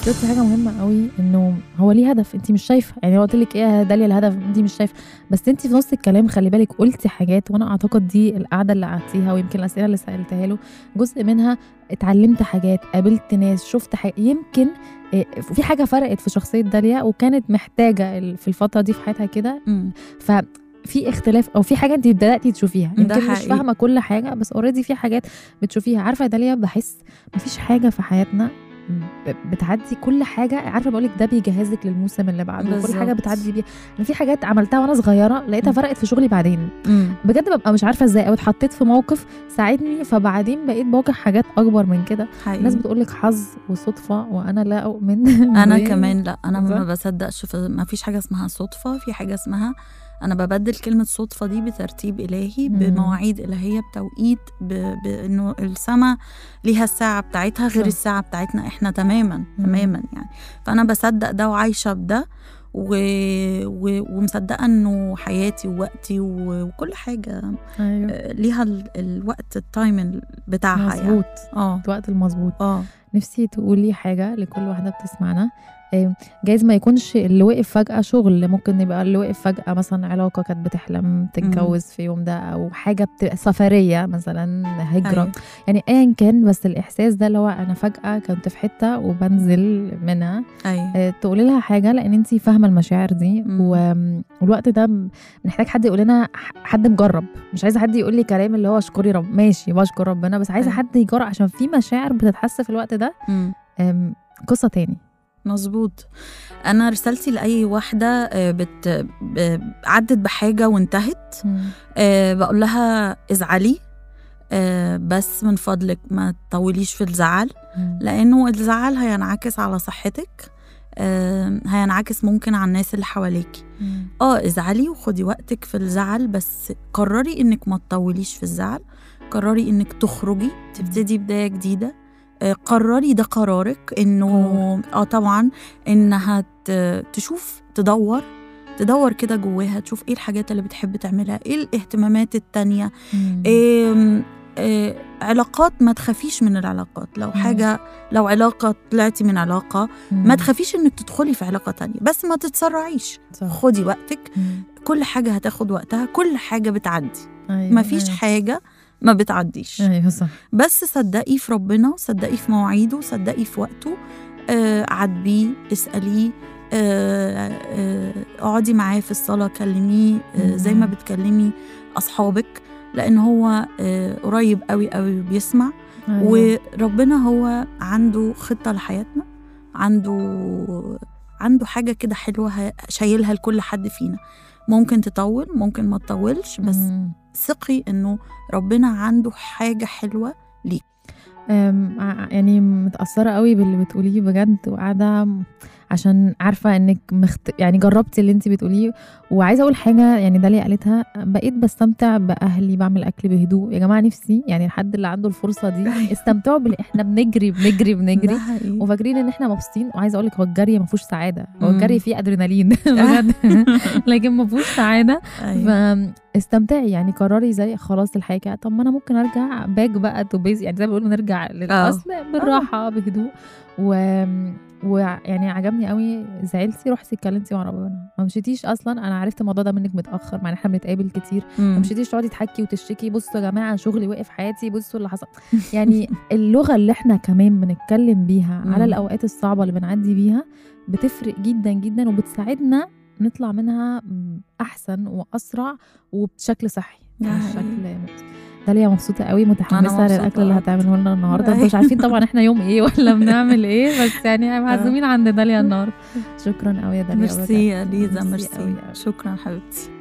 انت قلتي حاجه مهمه قوي انه هو ليه هدف انت مش شايفه يعني قلت لك ايه يا داليا الهدف انت مش شايفه بس انت في نص الكلام خلي بالك قلتي حاجات وانا اعتقد دي القعده اللي قعدتيها ويمكن الاسئله اللي سالتها له جزء منها اتعلمت حاجات قابلت ناس شفت حاجة يمكن إيه، في حاجه فرقت في شخصيه داليا وكانت محتاجه ال- في الفتره دي في حياتها كده مم. ففي اختلاف او في حاجه انت بداتي تشوفيها ده يمكن مش حقيقي. فاهمه كل حاجه بس اوريدي في حاجات بتشوفيها عارفه يا داليا بحس مفيش حاجه في حياتنا ب- بتعدي كل حاجه عارفه بقول لك ده بيجهزك للموسم اللي بعده كل بالظبط. حاجه بتعدي بيها انا في حاجات عملتها وانا صغيره لقيتها مم. فرقت في شغلي بعدين مم. بجد ببقى مش عارفه ازاي او اتحطيت في موقف ساعدني فبعدين بقيت بواجه حاجات اكبر من كده حقيقي. الناس بتقول لك حظ وصدفه وانا لا اؤمن انا بيه. كمان لا انا ما صح؟ بصدقش في ما فيش حاجه اسمها صدفه في حاجه اسمها انا ببدل كلمه صدفه دي بترتيب الهي مم. بمواعيد الهيه بتوقيت ب- بانه السماء ليها الساعه بتاعتها غير صح. الساعه بتاعتنا احنا تماما مم. تماما يعني فانا بصدق ده وعايشه بده و... و... ومصدقه انه حياتي ووقتي و... وكل حاجه ايوه آه، ليها ال... الوقت التايم بتاعها يعني مظبوط اه الوقت المظبوط اه نفسي تقولي حاجة لكل واحدة بتسمعنا إيه، جايز ما يكونش اللي وقف فجأة شغل ممكن يبقى اللي وقف فجأة مثلا علاقة كانت بتحلم تتجوز في يوم ده أو حاجة بتبقى سفرية مثلا هجرة أيوة. يعني أيا كان بس الإحساس ده اللي هو أنا فجأة كنت في حتة وبنزل منها ايوه إيه، تقولي لها حاجة لأن أنتي فاهمة المشاعر دي مم. و- والوقت ده محتاج حد يقول لنا ح- حد مجرب مش عايزة حد يقول لي كلام اللي هو اشكري رب ماشي بشكر ربنا بس عايزة أيوة. حد يجرب عشان في مشاعر بتتحس في الوقت ده مم. أم، قصة تاني مظبوط انا رسالتي لاي واحده آه، بت ب- عدت بحاجه وانتهت آه، بقول لها ازعلي آه، بس من فضلك ما تطوليش في الزعل لانه الزعل هينعكس على صحتك آه، هينعكس ممكن على الناس اللي حواليكي اه ازعلي وخدي وقتك في الزعل بس قرري انك ما تطوليش في الزعل قرري انك تخرجي تبتدي بدايه جديده آه، قرري ده قرارك انه اه طبعا انها ت- تشوف تدور تدور كده جواها تشوف ايه الحاجات اللي بتحب تعملها ايه الاهتمامات التانية إيه إيه علاقات ما تخافيش من العلاقات لو حاجة لو علاقة طلعتي من علاقة ما تخافيش انك تدخلي في علاقة تانية بس ما تتسرعيش صح. خدي وقتك مم. كل حاجة هتاخد وقتها كل حاجة بتعدي أيوة، ما فيش أيوة. حاجة ما بتعديش ايوه صح بس صدقي في ربنا صدقي في مواعيده صدقي في وقته آه عاتبيه اسأليه آه، آه، اقعدي معاه في الصلاة كلميه آه، زي ما مم. بتكلمي أصحابك لأن هو آه، قريب قوي قوي وبيسمع أيوة. وربنا هو عنده خطة لحياتنا عنده عنده حاجة كده حلوة ه- شايلها لكل حد فينا ممكن تطول ممكن ما تطولش بس مم. ثقي انه ربنا عنده حاجة حلوة أم، ع- يعني متأثرة قوي باللي بتقوليه بجد وقاعدة م- عشان عارفة انك مخت... يعني جربتي اللي انت بتقوليه وعايزة اقول حاجة يعني داليا قالتها بقيت بستمتع بأهلي بعمل أكل بهدوء يا جماعة نفسي يعني الحد اللي عنده الفرصة دي استمتعوا بال... احنا بنجري بنجري بنجري حقيقي وفاكرين ان احنا مبسوطين وعايزه اقول لك هو الجري ما فيهوش سعاده هو مم. الجري فيه ادرينالين بجد لكن ما فيهوش سعاده أيوة. فاستمتعي يعني قرري زي خلاص الحاجه طب ما انا ممكن ارجع باك بقى تو بيز يعني زي ما بيقولوا نرجع للاصل بالراحه بهدوء و ويعني عجبني قوي زعلتي رحتي اتكلمتي مع ربنا ما مشيتيش اصلا انا عرفت الموضوع ده منك متاخر مع ان احنا بنتقابل كتير ما مم. مشيتيش تقعدي تحكي وتشتكي بصوا يا جماعه شغلي وقف حياتي بصوا اللي حصل يعني اللغه اللي احنا كمان بنتكلم بيها مم. على الاوقات الصعبه اللي بنعدي بيها بتفرق جدا جدا وبتساعدنا نطلع منها احسن واسرع وبشكل صحي ده مش حقيقي. شكل داليا مبسوطة قوي متحمسة مبسوطة للأكل اللي أكتر. هتعمله لنا النهاردة أيوة. مش عارفين طبعا احنا يوم ايه ولا بنعمل ايه بس يعني معزومين عند داليا النهاردة شكرا قوي يا داليا ميرسي يا بجد. ليزا قوي ميرسي قوي. شكرا حبيبتي